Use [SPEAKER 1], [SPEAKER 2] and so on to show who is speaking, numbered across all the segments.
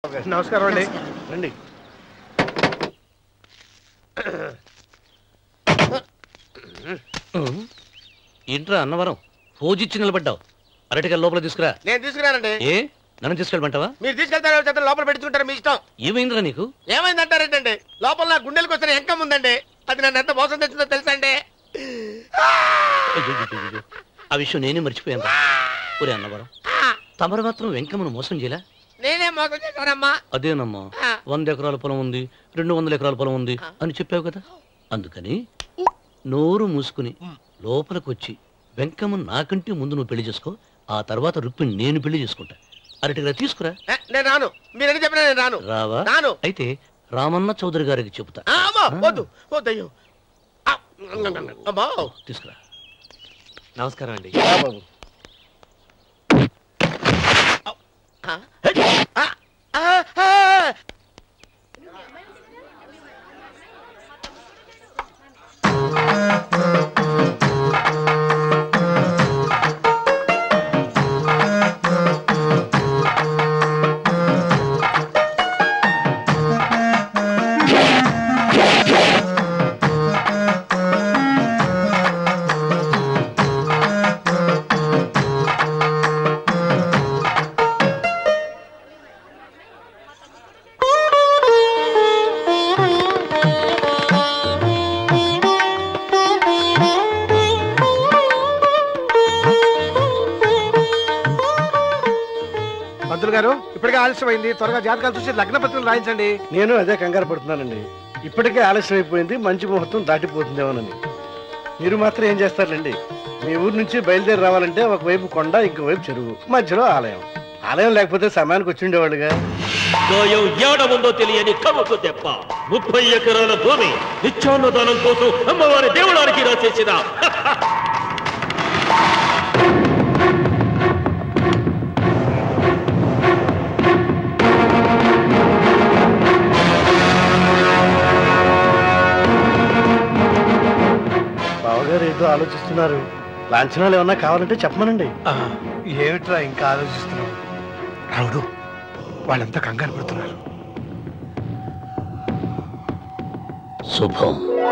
[SPEAKER 1] నమస్కారం అండి రండి
[SPEAKER 2] ఏంట్రా అన్నవరం పోజిచ్చి నిలబడ్డావు అరటిగా లోపల తీసుకురా
[SPEAKER 1] నేను తీసుకురానండి
[SPEAKER 2] ఏ నన్ను తీసుకెళ్ళమంటావా
[SPEAKER 1] మీరు తీసుకెళ్తారో చేత లోపల పెట్టుకుంటారు మీ ఇష్టం
[SPEAKER 2] ఏమైందిరా నీకు
[SPEAKER 1] ఏమైందంటారేంటండి లోపల నా గుండెలకు వచ్చిన ఎంకం ఉందండి అది నన్ను ఎంత మోసం తెచ్చిందో తెలుసా అండి
[SPEAKER 2] అయ్యయ్యయ్యయ్యో. ఆ విషయం నేనే మర్చిపోయాను ఒరే అన్నవరం తమరు మాత్రం వెంకమ్మను మోసం చేయలా
[SPEAKER 1] నేనే మోసం చేశానమ్మా
[SPEAKER 2] అదేనమ్మా
[SPEAKER 1] ఆ.
[SPEAKER 2] వంద ఎకరాల పొలం ఉంది రెండు వందల ఎకరాల పొలం ఉంది అని చెప్పావు కదా అందుకని నోరు మూసుకుని లోపలికి వచ్చి వెంకమ్మను నాకంటే ముందు నువ్వు పెళ్లి చేసుకో ఆ తర్వాత రుక్మిణి నేను పెళ్లి చేసుకుంటా అరటిగా తీసుకురా
[SPEAKER 1] ఏ, నేను రాను మీరని చెప్పినా నేను రాను
[SPEAKER 2] రావా
[SPEAKER 1] రాను
[SPEAKER 2] అయితే రామన్న చౌదరి గారికి చెబుతా
[SPEAKER 1] ఆ, అమ్మా వద్దు వద్దు అయ్యో ఆ, అమ్మా
[SPEAKER 2] తీసుకురా
[SPEAKER 3] నమస్కారం అండి
[SPEAKER 1] ఆ, ఆ, ఆ, ఆ. పంతులు గారు ఇప్పటికే ఆలస్యమైంది త్వరగా జాతకాలు చూసి లగ్న పత్రికలు రాయించండి
[SPEAKER 4] నేను అదే కంగారు పడుతున్నానండి ఇప్పటికే ఆలస్యం అయిపోయింది మంచి ముహూర్తం దాటిపోతుందేమోనని మీరు మాత్రం ఏం చేస్తారులేండి మీ ఊరు నుంచి బయలుదేరి రావాలంటే ఒకవైపు కొండ ఇంకోవైపు చెరువు మధ్యలో ఆలయం ఆలయం లేకపోతే సమయానికి వచ్చి ఉండేవాళ్ళుగా
[SPEAKER 3] గాయం ఏడ ఉందో తెలియని కముకు తెప్ప ముప్పై ఎకరాల భూమి నిత్యాన్నదానం కోసం అమ్మవారి దేవుడానికి రాసేసిన
[SPEAKER 4] బావగారు ఏదో ఆలోచిస్తున్నారు లాంఛనాలు ఏమన్నా కావాలంటే చెప్పమనండి
[SPEAKER 1] ఏమిట్రా ఇంకా ఆలోచిస్తున్నావు రావుడు వాళ్ళంతా కంగారు పడుతున్నారు
[SPEAKER 2] శుభం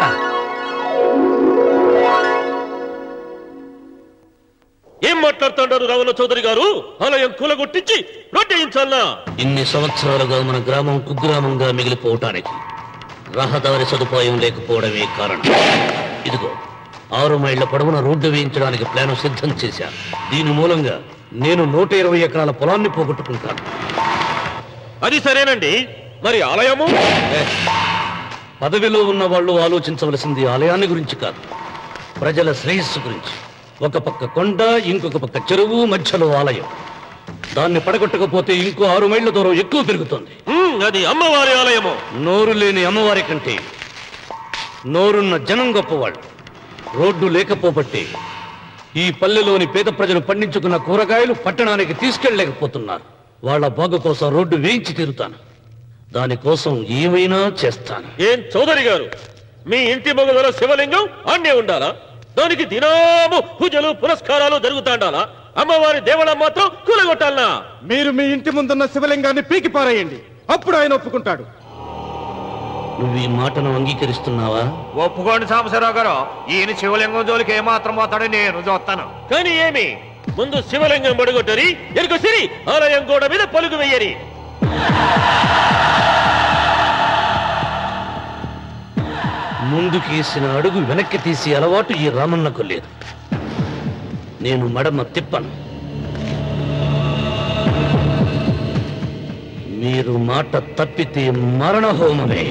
[SPEAKER 3] ఏం మాట్లాడుతుంటారు రావణ చౌదరి గారు ఆలయం కూలగొట్టించి రొట్టేయించాలనా
[SPEAKER 2] ఇన్ని సంవత్సరాలుగా మన గ్రామం కుగ్రామంగా మిగిలిపోవటానికి రహదారి సదుపాయం లేకపోవడమే కారణం ఇదిగో ఆరు మైళ్ళ పొడవున రోడ్డు వేయించడానికి ప్లాన్ సిద్ధం చేశాను దీని మూలంగా నేను నూట ఇరవై ఎకరాల పొలాన్ని పోగొట్టుకుంటాను
[SPEAKER 3] అది సరేనండి మరి ఆలయము
[SPEAKER 2] ఏ, పదవిలో ఉన్న వాళ్ళు ఆలోచించవలసింది ఆలయాన్ని గురించి కాదు ప్రజల శ్రేయస్సు గురించి ఒక పక్క కొండ ఇంకొక పక్క చెరువు మధ్యలో ఆలయం దాన్ని పడగొట్టకపోతే ఇంకో ఆరు మైళ్ళ దూరం ఎక్కువ పెరుగుతుంది
[SPEAKER 3] ఉమ్, అది అమ్మవారి ఆలయము
[SPEAKER 2] నోరు లేని అమ్మవారి కంటే నోరున్న జనం గొప్పవాళ్ళు రోడ్డు లేకపోబట్టి ఈ పల్లెలోని పేద ప్రజలు పండించుకున్న కూరగాయలు పట్టణానికి తీసుకెళ్ళలేకపోతున్నారు వాళ్ళ బాగు కోసం రోడ్డు వేయించి తీరుతాను దానికోసం ఏమైనా చేస్తాను
[SPEAKER 3] ఏం చౌదరి గారు మీ ఇంటి మొగదల శివలింగం అన్నే ఉండాలా దానికి దినాము పూజలు పురస్కారాలు జరుగుతాండాలా అమ్మవారి దేవళం మాత్రం కూలగొట్టాలనా
[SPEAKER 5] మీరు మీ ఇంటి ముందున్న శివలింగాన్ని పీకి పారేయండి అప్పుడు ఆయన ఒప్పుకుంటాడు
[SPEAKER 2] నువ్వు ఈ మాటను అంగీకరిస్తున్నావా
[SPEAKER 6] ఒప్పుకోండి సాంబశివరావు గారు ఈయన శివలింగం జోలికి ఏమాత్రం పోతాడో నేను చూస్తాను
[SPEAKER 3] కానీ ఏమి ముందు శివలింగం పడగొట్టరి ఎరుకు సిరి ఆలయం గోడ మీద పలుగు వెయ్యరి
[SPEAKER 2] ముందుకేసిన అడుగు వెనక్కి తీసి అలవాటు ఈ రామన్నకు లేదు నేను మడమ తిప్పను మీరు మాట తప్పితే మరణ హోమమే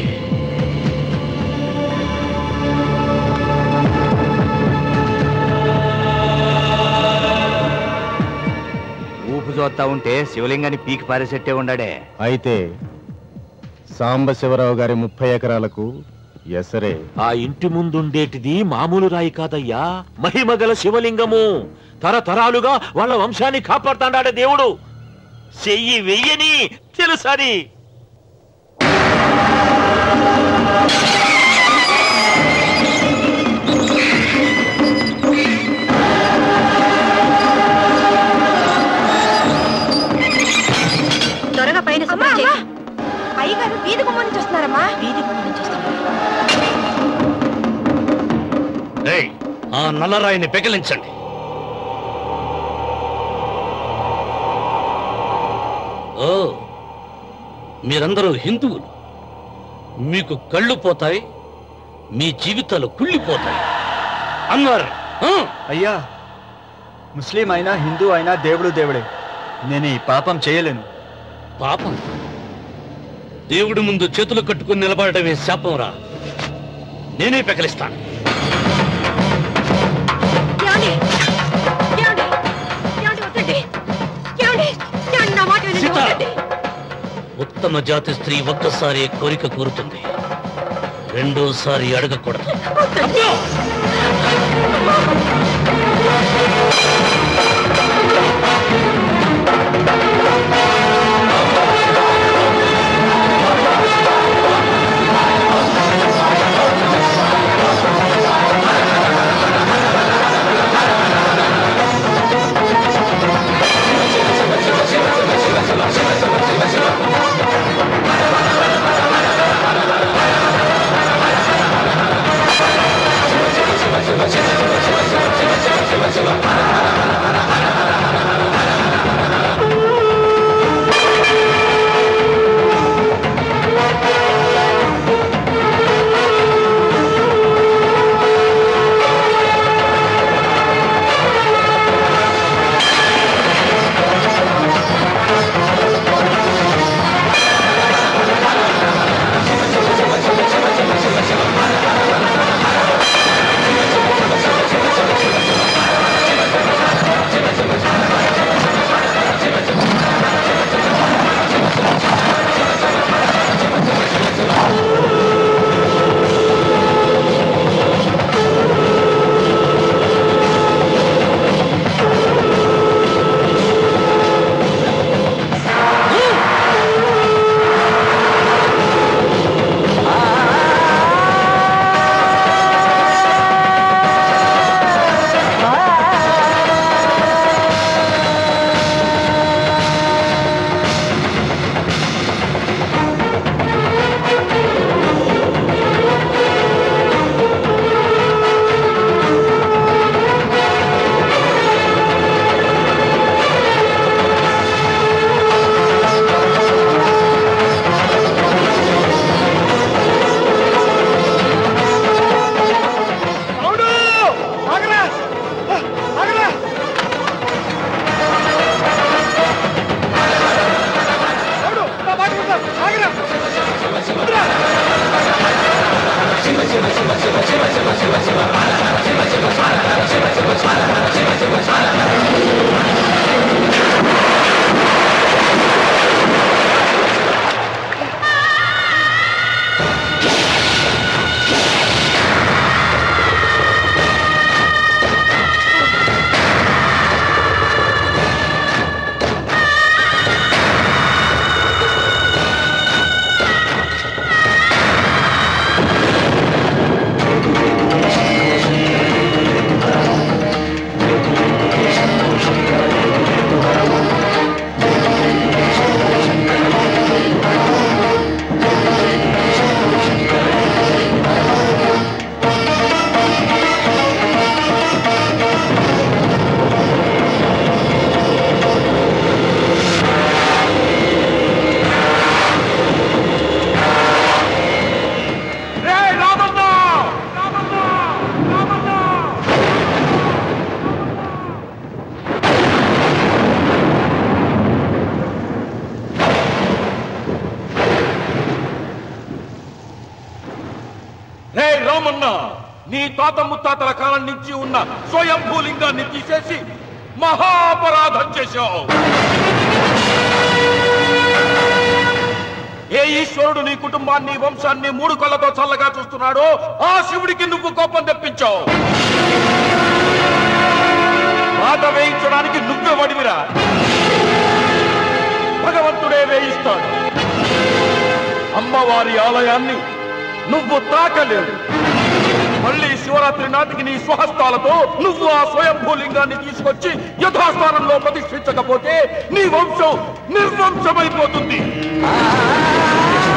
[SPEAKER 6] ఊపు చూస్తా ఉంటే శివలింగాన్ని పీకి పారేసెట్టే ఉండాడే
[SPEAKER 5] అయితే సాంబశివరావు గారి ముప్పై ఎకరాలకు ఎసరే
[SPEAKER 3] ఆ ఇంటి ముందుండేటిది మామూలు రాయి కాదయ్యా మహిమగల శివలింగము తరతరాలుగా వాళ్ళ వంశాన్ని కాపాడుతాడాడే దేవుడు చెయ్యి వెయ్యని తెలుసని
[SPEAKER 7] త్వరగా పైన శుభ్రం చేయి. అయ్యగారు వీధి గుమ్మ నుంచి వస్తున్నారమ్మా వీధి గుమ్మ నుంచి వస్తున్నారు
[SPEAKER 2] ఏయ్, ఆ నల్లరాయిని పెకిలించండి ఓ మీరందరూ హిందువులు మీకు కళ్ళు పోతాయి మీ జీవితాలు కుళ్ళిపోతాయి అన్నారు ఆ?
[SPEAKER 8] అయ్యా ముస్లిం అయినా హిందూ అయినా దేవుడు దేవుడే నేను ఈ పాపం చేయలేను
[SPEAKER 2] పాపం దేవుడి ముందు చేతులు కట్టుకుని నిలబడటమే శాపం రా నేనే పెకలిస్తాను
[SPEAKER 7] ఏమండి ఏమండి ఏమండి వద్దండి ఏమండి ఏమండి నా మాట వినండి
[SPEAKER 2] సీత!
[SPEAKER 7] వద్దండి
[SPEAKER 2] ఉత్తమ జాతి స్త్రీ ఒక్కసారి కోరిక కోరుతుంది రెండోసారి అడగకూడదు
[SPEAKER 7] వద్దండి
[SPEAKER 6] రే రామన్న నీ తాత ముత్తాతల కాలం నుంచి ఉన్న స్వయంభూలింగాన్ని తీసేసి మహాపరాధం చేశావు ఏ ఈశ్వరుడు నీ కుటుంబాన్ని వంశాన్ని మూడు కళ్ళతో చల్లగా చూస్తున్నాడో ఆ శివుడికి నువ్వు కోపం తెప్పించావు బాధ వేయించడానికి నువ్వే వడివిరా భగవంతుడే వేయిస్తాడు అమ్మవారి ఆలయాన్ని నువ్వు తాకలేవు మళ్ళీ శివరాత్రి నాటికి నీ స్వహస్తాలతో నువ్వు ఆ స్వయంభూలింగాన్ని తీసుకొచ్చి యథాస్థానంలో ప్రతిష్ఠించకపోతే నీ వంశం నిర్వంశమైపోతుంది
[SPEAKER 7] ఆ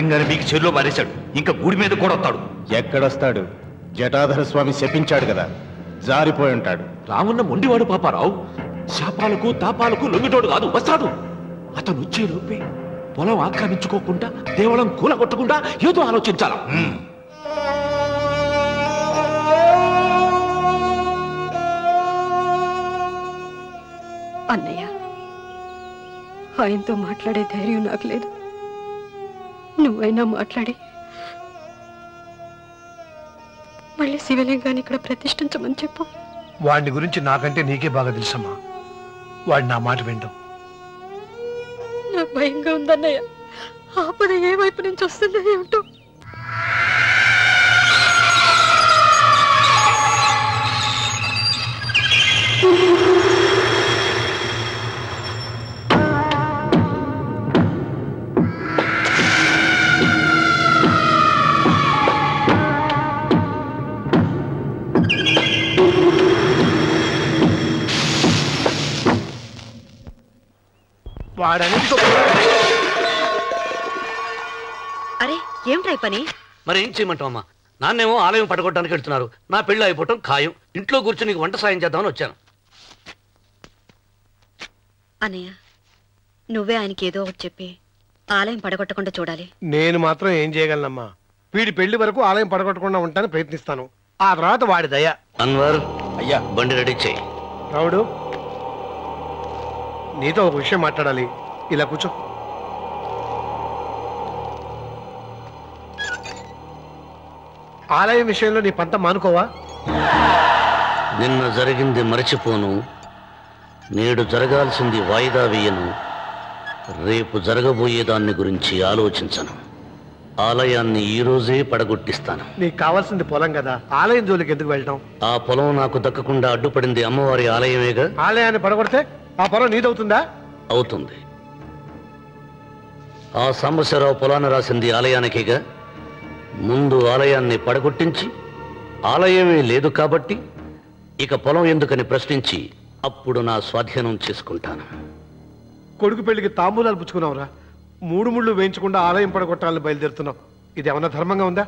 [SPEAKER 3] శివలింగాన్ని మీకు చెరులో మారేశాడు ఇంకా గుడి మీద కూడా వస్తాడు
[SPEAKER 5] ఎక్కడొస్తాడు జటాధర స్వామి శపించాడు కదా జారిపోయి ఉంటాడు
[SPEAKER 3] రామున్న మొండివాడు పాపారావు శాపాలకు తాపాలకు లొంగిటోడు కాదు వస్తాడు అతను వచ్చే లోపే పొలం ఆక్రమించుకోకుండా దేవళం కూలగొట్టకుండా ఏదో ఆలోచించాలా
[SPEAKER 7] అన్నయ్య ఆయనతో మాట్లాడే ధైర్యం నాకు లేదు నువ్వైనా మాట్లాడి మళ్ళీ శివలింగాన్ని ఇక్కడ ప్రతిష్ఠించమని చెప్పు
[SPEAKER 4] వాడిని గురించి నాకంటే నీకే బాగా తెలుసమ్మా వాడు నా మాట వింటాం
[SPEAKER 7] నాకు భయంగా ఉందన్నయ్య ఆపద ఏ వైపు నుంచి వస్తుందో ఏమిటో
[SPEAKER 4] వాడని
[SPEAKER 9] అరే ఏమిటా ఈ పని
[SPEAKER 2] మరి ఏం చేయమంటావు అమ్మా నాన్నేమో ఆలయం పడగొట్టడానికి వెళ్తున్నారు నా పెళ్లి అయిపోవటం ఖాయం ఇంట్లో కూర్చొని నీకు వంట సాయం చేద్దామని వచ్చాను
[SPEAKER 9] అన్నయ్య నువ్వే ఆయనకి ఏదో ఒకటి చెప్పి ఆలయం పడగొట్టకుండా చూడాలి
[SPEAKER 4] నేను మాత్రం ఏం చేయగలనమ్మా వీడి పెళ్లి వరకు ఆలయం పడగొట్టకుండా ఉంటాను ప్రయత్నిస్తాను ఆ తర్వాత వాడి దయ
[SPEAKER 2] అన్వర్ అయ్యా బండి రెడీ చేయి
[SPEAKER 4] రావుడు నీతో ఒక విషయం మాట్లాడాలి ఇలా కూర్చో ఆలయం విషయంలో నీ పంత మానుకోవా
[SPEAKER 2] నిన్న జరిగింది మరచిపోను నేడు జరగాల్సింది వాయిదా వేయను రేపు జరగబోయే దాన్ని గురించి ఆలోచించను ఆలయాన్ని ఈ రోజే పడగొట్టిస్తాను
[SPEAKER 4] నీకు కావాల్సింది పొలం కదా ఆలయం జోలికి ఎందుకు వెళ్ళటం
[SPEAKER 2] ఆ పొలం నాకు దక్కకుండా అడ్డుపడింది అమ్మవారి ఆలయమేగా
[SPEAKER 4] ఆలయాన్ని పడగొడితే ఆ పొలం నీదవుతుందా
[SPEAKER 2] అవుతుంది ఆ సాంబశివరావు పొలాన్ని రాసింది ఆలయానికేగా ముందు ఆలయాన్ని పడగొట్టించి ఆలయమే లేదు కాబట్టి ఇక పొలం ఎందుకని ప్రశ్నించి అప్పుడు నా స్వాధీనం చేసుకుంటాను
[SPEAKER 4] కొడుకు పెళ్లికి తాంబూలాలు పుచ్చుకున్నావురా మూడు ముళ్ళు వేయించకుండా ఆలయం పడగొట్టాలని బయలుదేరుతున్నావు ఇది ఏమన్నా ధర్మంగా ఉందా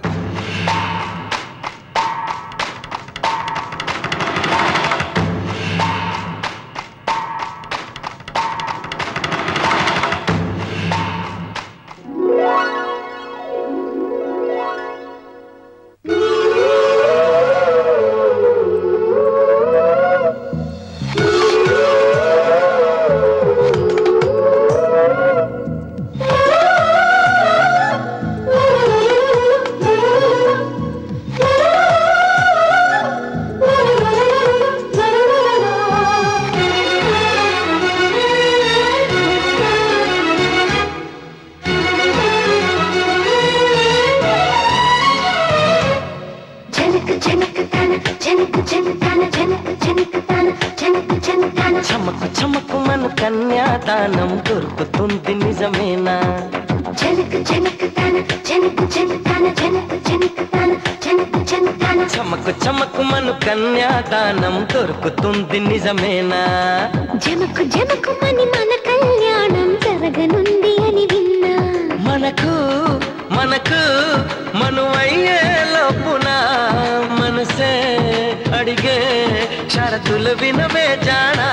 [SPEAKER 10] చమకు చమకు మన కన్యాదానం దొరుకుతుంది నిజమేనా చమకు చమకు మన కన్యాదానం దొరుకుతుంది నిజమేనా
[SPEAKER 11] జమకు జమకు మని మన కళ్యాణం జరగనుంది అని విన్నా
[SPEAKER 10] మనకు మనకు మనువయ్యే లోపున మనసే అడిగే షరతులు వినవే జానా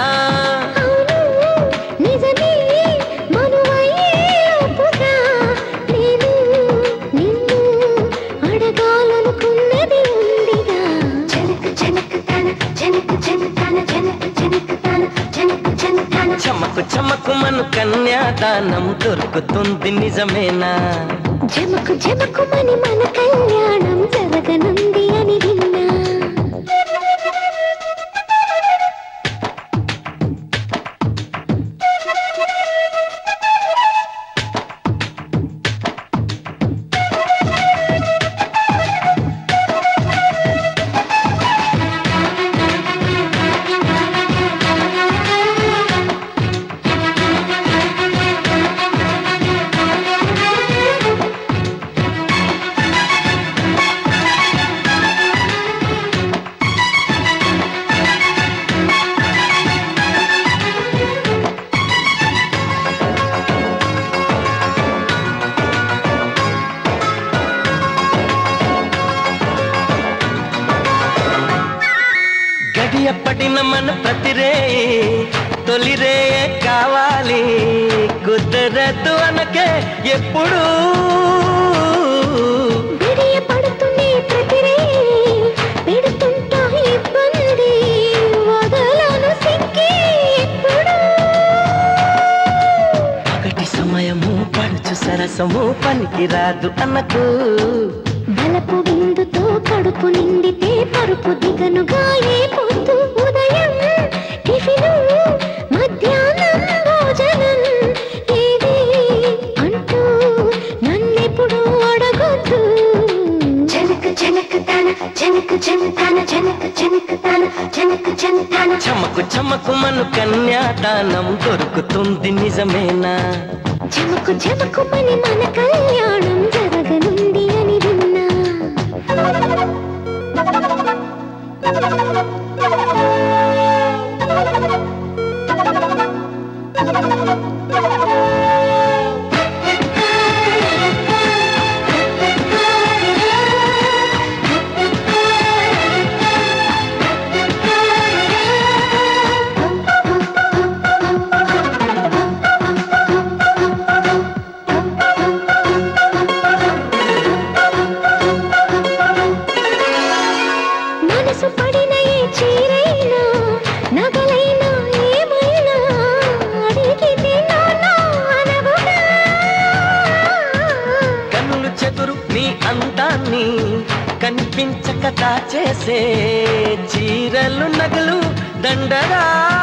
[SPEAKER 11] నిజమే మనువయ్యే లోపుగా నేను నిన్ను అడగాలనుకున్నది ఉందిగా జనక జనక తన జనక జనకన జనక జనక తన జనక జనకన
[SPEAKER 10] చమకు చమకు మను కన్యాదానం దొరుకుతుంది నిజమేనా
[SPEAKER 11] జమకు జమకు మని మన కళ్యాణం జరగనుంది అని విన్నా
[SPEAKER 10] చమకు మన ప్రతిరే తొలిరే కావాలి కుదరదు అనకే ఎప్పుడు
[SPEAKER 11] విడియ పడుతుంది ప్రతిరే పెడుతుంటా ఇబ్బంది వదలను సిక్కి ఇప్పుడు
[SPEAKER 10] ఒకటి సమయము పడుచు సరసము పనికి రాదు అన్నకు
[SPEAKER 11] బలపు విందుతో కడుపు నిండితే పరుపు దిగనుగా ఏ పొద్దు ఉదయం టిఫిను మధ్యాహ్నం భోజనం ఏది అంటూ నన్నెప్పుడు అడగొద్దు జనక జనక తన జనక జనతన జనక జనక తన జనక జనతన
[SPEAKER 10] చమకు చమకు మను కన్యాదానం దొరుకుతుంది నిజమేనా
[SPEAKER 11] జమకు జమకు పని మన కళ్యాణం జరగనుంది అని విన్నా మనసు పడిన ఏ చీరైనా నగలైనా ఏమైనా అడిగితే నాన్న అనవుగా
[SPEAKER 10] కన్నులు చెదురు నీ అందాన్ని కనిపించక దాచేసే చీరలు నగలు దండరా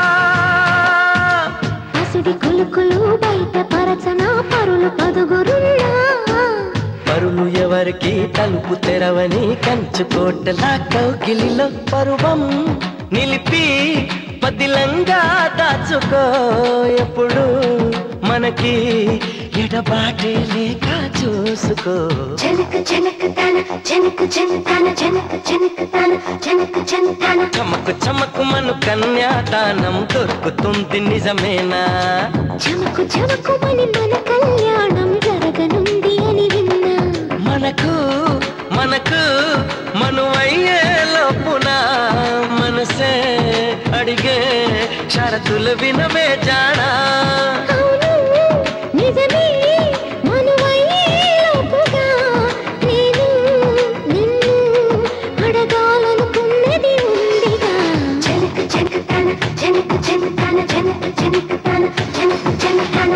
[SPEAKER 11] అసుడి కులుకులు బయట పరచన పరులు పదుగురున్నా
[SPEAKER 10] పరులు ఎవరికి తలుపు తెరవని కంచుకోటలా కౌగిలిలో పరువం నిలిపి పదిలంగా దాచుకో ఎప్పుడు మనకి ఎడబాటే లేక చూసుకో
[SPEAKER 11] జనక జనక తన జనక జనతన జనక జనక తన జనక జనతన
[SPEAKER 10] చమకు చమకు మను కన్యాదానం దొరుకుతుంది నిజమేనా
[SPEAKER 11] చమకు చమకు మని మన కళ్యాణం జరగనుంది అని విన్నా
[SPEAKER 10] మనకు మనకు మనువయ్యే లోపున మనసే అడిగే షరతులు వినవే జానా
[SPEAKER 11] అవును నిజమే మనువయ్యేలోపుగా నేను నిన్ను అడగాలనుకున్నది ఉందిగా జనక జనక తన జనక జనతన జనక జనక తన జనక జనతన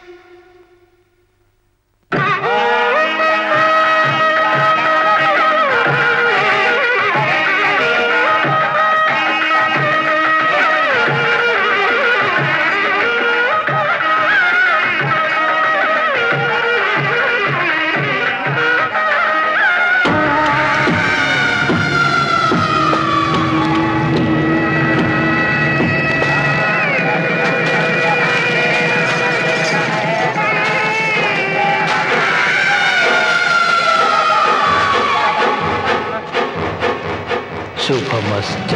[SPEAKER 3] శుభమస్తు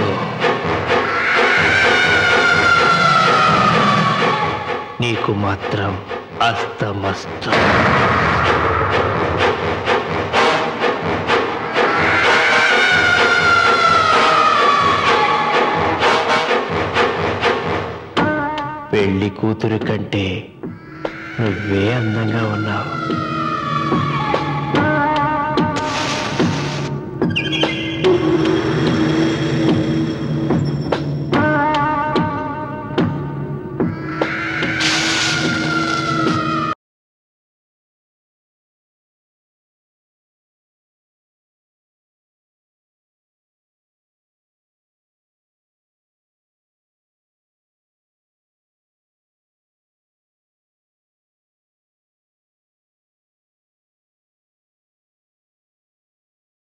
[SPEAKER 3] నీకు మాత్రం అస్తమస్తు పెళ్లి కూతురు కంటే నువ్వే అందంగా ఉన్నావు